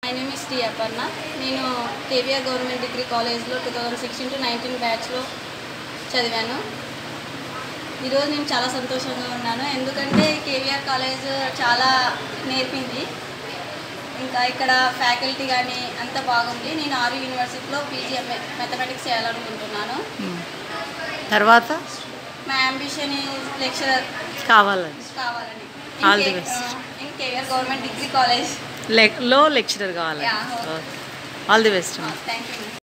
My name is T Aparna నేను KVR government degree కాలేజ్లో two thousand sixteen to nineteen బ్యాచ్లో చదివాను ఈరోజు నేను చాలా సంతోషంగా ఉన్నాను ఎందుకంటే కేవీఆర్ కాలేజ్ చాలా నేర్పింది ఇంకా ఇక్కడ ఫ్యాకల్టీ కానీ అంత బాగుంది నేను ఆరు యూనివర్సిటీలో పీజీ మ్యాథమెటిక్స్ చేయాలనుకుంటున్నాను మ్మ్. తర్వాత మా అంబిషన్ లెక్చరర్ కావాలని కావాలని All the best. In KVR government degree college లె లో లెక్చరర్ కావాలని Yeah, okay. Okay all the best thank you